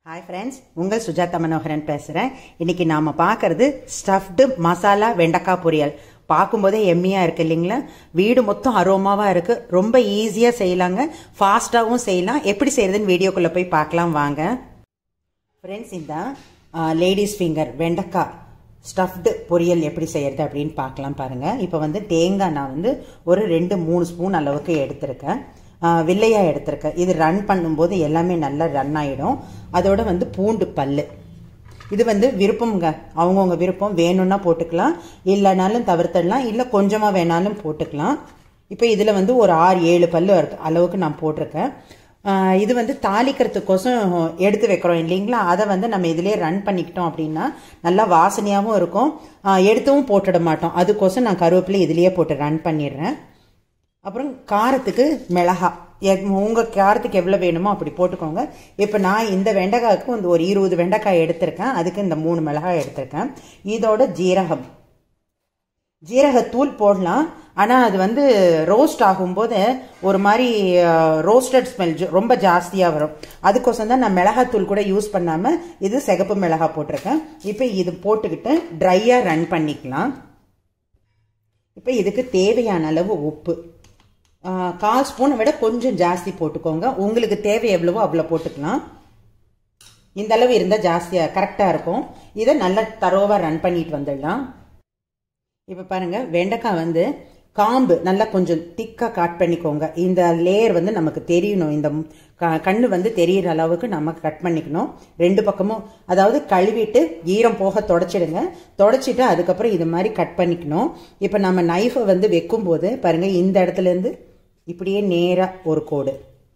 hi friends உங்கள் சுஜாதா மனோகரன் பேசுகிறேன் இன்னைக்கு நாம் பார்க்கறது ஸ்டஃப்டு மசாலா வெண்டைக்காய் பொரியல் பார்க்கும்போதே எம்மியாக இருக்கு இல்லைங்களா வீடு மொத்தம் அரோமாவாக இருக்குது ரொம்ப ஈஸியாக செய்யலாங்க ஃபாஸ்ட்டாகவும் செய்யலாம் எப்படி செய்யறதுன்னு வீடியோக்குள்ளே போய் பார்க்கலாம் வாங்க ஃப்ரெண்ட்ஸ் இந்த லேடிஸ் ஃபிங்கர் வெண்டைக்காய் ஸ்டஃப்டு பொரியல் எப்படி செய்யறது அப்படின்னு பார்க்கலாம் பாருங்கள் இப்போ வந்து தேங்காய் நான் வந்து ஒரு ரெண்டு மூணு ஸ்பூன் அளவுக்கு எடுத்திருக்கேன் வில்லையாக எடுத்திருக்கேன் இது ரன் பண்ணும்போது எல்லாமே நல்லா ரன் ஆகிடும் அதோட வந்து பூண்டு பல் இது வந்து விருப்பம்ங்க அவங்கவுங்க விருப்பம் வேணும்னா போட்டுக்கலாம் இல்லைனாலும் தவிர்த்துடலாம் இல்லை கொஞ்சமாக வேணாலும் போட்டுக்கலாம் இப்போ இதில் வந்து ஒரு ஆறு ஏழு பல் அளவுக்கு நான் போட்டிருக்கேன் இது வந்து தாளிக்கிறதுக்கோசம் எடுத்து வைக்கிறோம் இல்லைங்களா அதை வந்து நம்ம இதிலே ரன் பண்ணிக்கிட்டோம் அப்படின்னா நல்லா வாசனையாகவும் இருக்கும் எடுத்தும் போட்டுட மாட்டோம் அதுக்கோசம் நான் கருவேப்பிலை இதிலேயே போட்டு ரன் பண்ணிடுறேன் அப்புறம் காரத்துக்கு மிளகா உங்கள் காரத்துக்கு எவ்வளோ வேணுமோ அப்படி போட்டுக்கோங்க இப்போ நான் இந்த வெண்டைக்காய்க்கு வந்து ஒரு இருபது வெண்டைக்காய் எடுத்திருக்கேன் அதுக்கு இந்த மூணு மிளகாய் எடுத்திருக்கேன் இதோட ஜீரகம் ஜீரகத்தூள் போடலாம் ஆனால் அது வந்து ரோஸ்ட் ஆகும்போது ஒரு மாதிரி ரோஸ்டட் ஸ்மெல் ரொம்ப ஜாஸ்தியாக வரும் அதுக்கோசம் தான் நான் மிளகாத்தூள் கூட யூஸ் பண்ணாமல் இது சிகப்பு மிளகா போட்டிருக்கேன் இப்போ இது போட்டுக்கிட்டு ட்ரையாக ரன் பண்ணிக்கலாம் இப்போ இதுக்கு தேவையான அளவு உப்பு கால் ஸ்பூனை விட கொஞ்சம் ஜாஸ்தி போட்டுக்கோங்க உங்களுக்கு தேவை எவ்வளவோ அவ்வளோ போட்டுக்கலாம் இந்த அளவு இருந்தால் ஜாஸ்தியாக கரெக்டாக இருக்கும் இதை நல்லா தரோவாக ரன் பண்ணிட்டு வந்துடலாம் இப்போ பாருங்கள் வெண்டைக்காய் வந்து காம்பு நல்லா கொஞ்சம் திக்காக கட் பண்ணிக்கோங்க இந்த லேயர் வந்து நமக்கு தெரியணும் இந்த கண்ணு வந்து தெரியிற அளவுக்கு நம்ம கட் பண்ணிக்கணும் ரெண்டு பக்கமும் அதாவது கழுவிட்டு ஈரம் போக தொடச்சிடுங்க தொடச்சிட்டு அதுக்கப்புறம் இது மாதிரி கட் பண்ணிக்கணும் இப்போ நம்ம நைஃபை வந்து வைக்கும்போது பாருங்கள் இந்த இடத்துலேருந்து இப்படியே நேராக ஒரு கோடு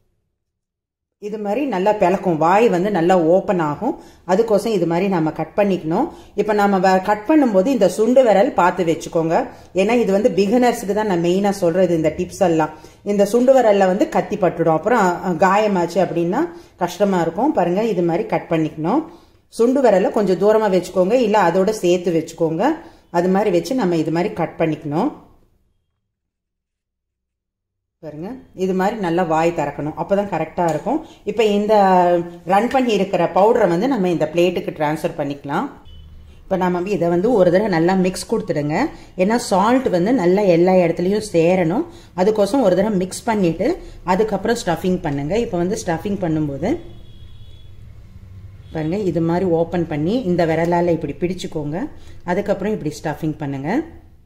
இது மாதிரி நல்லா பிளக்கும் வாய் வந்து நல்லா ஓப்பன் ஆகும் அதுக்கோசம் இது மாதிரி நம்ம கட் பண்ணிக்கணும் இப்போ நம்ம கட் பண்ணும்போது இந்த சுண்டு விரல் பார்த்து வச்சுக்கோங்க ஏன்னா இது வந்து பிகினர்ஸுக்கு தான் நான் மெயினாக சொல்றது இந்த டிப்ஸ் எல்லாம் இந்த சுண்டு விரல்ல வந்து கத்தி பட்டுடும் அப்புறம் காயமாச்சு அப்படின்னா கஷ்டமா இருக்கும் பாருங்க இது மாதிரி கட் பண்ணிக்கணும் சுண்டு விரலை கொஞ்சம் தூரமாக வச்சுக்கோங்க இல்லை அதோட சேர்த்து வச்சுக்கோங்க அது மாதிரி வச்சு நம்ம இது மாதிரி கட் பண்ணிக்கணும் பாருங்க இது மாதிரி நல்லா வாய் திறக்கணும் அப்போ தான் கரெக்டாக இருக்கும் இப்போ இந்த ரன் பண்ணி இருக்கிற பவுடரை வந்து நம்ம இந்த பிளேட்டுக்கு டிரான்ஸ்ஃபர் பண்ணிக்கலாம் இப்போ நம்ம இதை வந்து ஒரு தடவை நல்லா மிக்ஸ் கொடுத்துடுங்க ஏன்னா சால்ட் வந்து நல்லா எல்லா இடத்துலையும் சேரணும் அதுக்கோசம் ஒரு தடவை மிக்ஸ் பண்ணிவிட்டு அதுக்கப்புறம் ஸ்டஃபிங் பண்ணுங்கள் இப்போ வந்து ஸ்டஃபிங் பண்ணும்போது பாருங்கள் இது மாதிரி ஓப்பன் பண்ணி இந்த விரலால் இப்படி பிடிச்சிக்கோங்க அதுக்கப்புறம் இப்படி ஸ்டஃபிங் பண்ணுங்கள்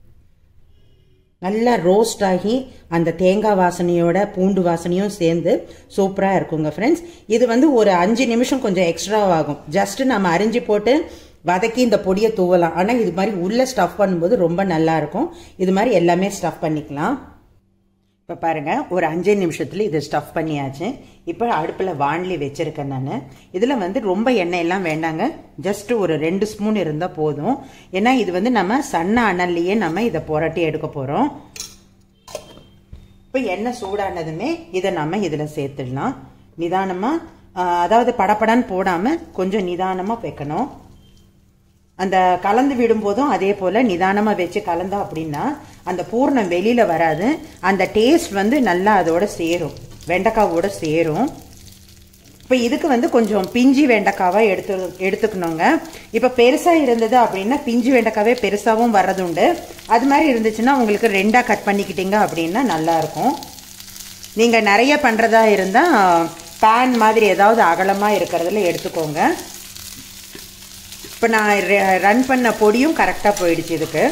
நல்லா ரோஸ்ட் ஆகி அந்த தேங்காய் வாசனையோட பூண்டு வாசனையும் சேர்ந்து சூப்பராக இருக்குங்க ஃப்ரெண்ட்ஸ் இது வந்து ஒரு அஞ்சு நிமிஷம் கொஞ்சம் எக்ஸ்ட்ரா ஆகும் ஜஸ்ட் நம்ம அரிஞ்சு போட்டு வதக்கி இந்த பொடியை தூவலாம் ஆனால் இது மாதிரி உள்ள ஸ்டஃப் பண்ணும்போது ரொம்ப நல்லா இருக்கும் இது மாதிரி எல்லாமே ஸ்டஃப் பண்ணிக்கலாம் இப்போ பாருங்க ஒரு அஞ்சு நிமிஷத்துல இது ஸ்டஃப் பண்ணியாச்சு இப்போ அடுப்பில் வாண்லி வச்சிருக்கேன் நான் இதில் வந்து ரொம்ப எண்ணெய் எல்லாம் வேண்டாங்க ஜஸ்ட் ஒரு ரெண்டு ஸ்பூன் இருந்தால் போதும் ஏன்னா இது வந்து நம்ம சன்ன அனல்லையே நம்ம இதை புரட்டி எடுக்க போகிறோம் இப்போ எண்ணெய் சூடானதுமே இதை நம்ம இதில் சேர்த்துடலாம் நிதானமாக அதாவது படப்படான்னு போடாமல் கொஞ்சம் நிதானமாக வைக்கணும் அந்த கலந்து விடும்போதும் அதே போல் நிதானமாக வச்சு கலந்தோம் அப்படின்னா அந்த பூர்ணம் வெளியில் வராது அந்த டேஸ்ட் வந்து நல்லா அதோட சேரும் வெண்டைக்காவோட சேரும் இப்போ இதுக்கு வந்து கொஞ்சம் பிஞ்சி வெண்டைக்காவாக எடுத்து எடுத்துக்கணுங்க இப்போ பெருசாக இருந்தது அப்படின்னா பிஞ்சு வெண்டைக்காவே பெருசாகவும் வர்றதுண்டு அது மாதிரி இருந்துச்சுன்னா உங்களுக்கு ரெண்டாக கட் பண்ணிக்கிட்டீங்க அப்படின்னா நல்லாயிருக்கும் நீங்கள் நிறைய பண்ணுறதா இருந்தால் பேன் மாதிரி ஏதாவது அகலமாக இருக்கிறதுல எடுத்துக்கோங்க இப்போ நான் ரன் பண்ண பொடியும் கரெக்டாக போயிடுச்சு இதுக்கு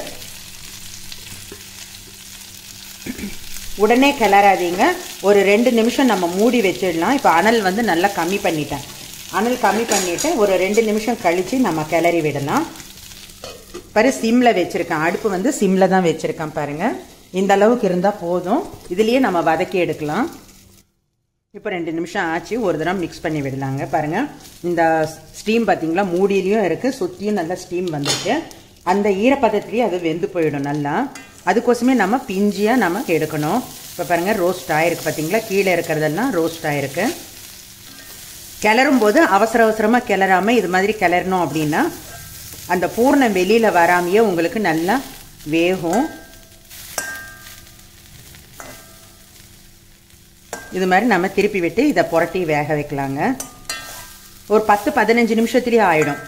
உடனே கிளறாதீங்க ஒரு ரெண்டு நிமிஷம் நம்ம மூடி வச்சிடலாம் இப்போ அனல் வந்து நல்லா கம்மி பண்ணிட்டேன் அனல் கம்மி பண்ணிவிட்டு ஒரு ரெண்டு நிமிஷம் கழித்து நம்ம கிளறி விடலாம் பாரு சிம்மில் வச்சுருக்கேன் அடுப்பு வந்து சிம்மில் தான் வச்சுருக்கேன் பாருங்கள் இந்த அளவுக்கு இருந்தால் போதும் இதுலேயே நம்ம வதக்கி எடுக்கலாம் இப்போ ரெண்டு நிமிஷம் ஆச்சு ஒரு தடவை மிக்ஸ் பண்ணி விடலாங்க பாருங்கள் இந்த ஸ்டீம் பார்த்தீங்களா மூடியிலையும் இருக்குது சுற்றியும் நல்லா ஸ்டீம் வந்துருக்கு அந்த ஈரப்பதத்துலேயே அது வெந்து போயிடும் நல்லா அதுக்கோசமே நம்ம பிஞ்சியாக நம்ம எடுக்கணும் இப்போ பாருங்கள் ரோஸ்ட் ஆகிருக்கு பார்த்தீங்களா கீழே இருக்கிறதெல்லாம் ரோஸ்ட் ஆகிருக்கு கிளறும் போது அவசர அவசரமாக கிளறாமல் இது மாதிரி கிளறணும் அப்படின்னா அந்த பூர்ணம் வெளியில் வராமையே உங்களுக்கு நல்லா வேகும் இது மாதிரி நம்ம திருப்பி விட்டு இதை புரட்டி வேக வைக்கலாங்க ஒரு பத்து பதினஞ்சு நிமிஷத்துலேயே ஆயிடும்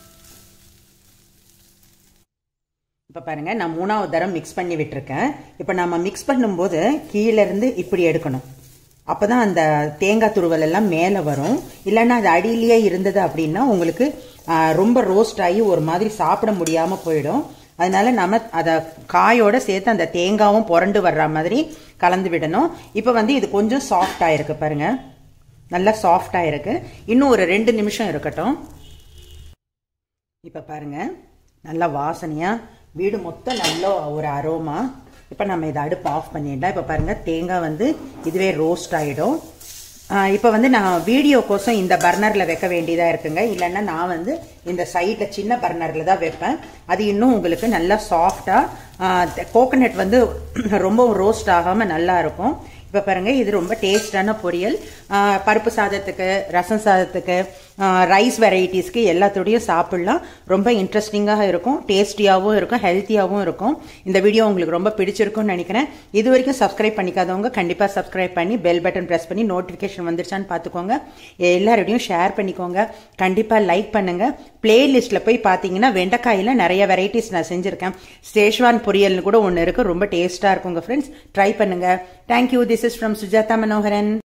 இப்போ பாருங்க நான் மூணாவது தரம் மிக்ஸ் பண்ணி விட்டுருக்கேன் இப்போ நம்ம மிக்ஸ் பண்ணும்போது கீழே இருந்து இப்படி எடுக்கணும் அப்பதான் அந்த தேங்காய் துருவல் எல்லாம் மேலே வரும் இல்லைன்னா அது அடியிலேயே இருந்தது அப்படின்னா உங்களுக்கு ரொம்ப ரோஸ்ட் ஆகி ஒரு மாதிரி சாப்பிட முடியாமல் போயிடும் அதனால நம்ம அதை காயோட சேர்த்து அந்த தேங்காவும் புரண்டு வர்ற மாதிரி கலந்து விடணும் இப்போ வந்து இது கொஞ்சம் சாஃப்ட் ஆயிருக்கு பாருங்க நல்லா சாஃப்ட் ஆயிருக்கு இன்னும் ஒரு ரெண்டு நிமிஷம் இருக்கட்டும் இப்போ பாருங்க நல்லா வாசனையா வீடு மொத்தம் நல்ல ஒரு அரோமா இப்போ நம்ம இதை அடுப்பு ஆஃப் பண்ணிடலாம் இப்போ பாருங்கள் தேங்காய் வந்து இதுவே ரோஸ்ட் ஆகிடும் இப்போ வந்து நான் வீடியோக்கோசம் இந்த பர்னரில் வைக்க வேண்டியதாக இருக்குங்க இல்லைன்னா நான் வந்து இந்த சைடில் சின்ன பர்னரில் தான் வைப்பேன் அது இன்னும் உங்களுக்கு நல்லா சாஃப்டாக கோகனட் வந்து ரொம்ப ரோஸ்ட் ஆகாமல் நல்லா இருக்கும் இப்போ பாருங்க இது ரொம்ப டேஸ்டான பொரியல் பருப்பு சாதத்துக்கு ரசம் சாதத்துக்கு ரைஸ் வெரைட்டிஸ்க்கு எல்லாத்தோடையும் சாப்பிட்லாம் ரொம்ப இன்ட்ரெஸ்டிங்காக இருக்கும் டேஸ்டியாகவும் இருக்கும் ஹெல்த்தியாகவும் இருக்கும் இந்த வீடியோ உங்களுக்கு ரொம்ப பிடிச்சிருக்கும்னு நினைக்கிறேன் இது வரைக்கும் சப்ஸ்கிரைப் பண்ணிக்காதவங்க கண்டிப்பாக சப்ஸ்கிரைப் பண்ணி பெல் பட்டன் ப்ரெஸ் பண்ணி நோட்டிஃபிகேஷன் வந்துருச்சான்னு பார்த்துக்கோங்க எல்லாரோடையும் ஷேர் பண்ணிக்கோங்க கண்டிப்பாக லைக் பண்ணுங்க பிளேலிஸ்ட்டில் போய் பார்த்தீங்கன்னா வெண்டைக்காயில் நிறைய வெரைட்டிஸ் நான் செஞ்சுருக்கேன் சேஷ்வான் பொரியல்னு கூட ஒன்று இருக்குது ரொம்ப டேஸ்ட்டாக இருக்குங்க ஃப்ரெண்ட்ஸ் ட்ரை பண்ணுங்க thank you this is from Sujatha Manoharan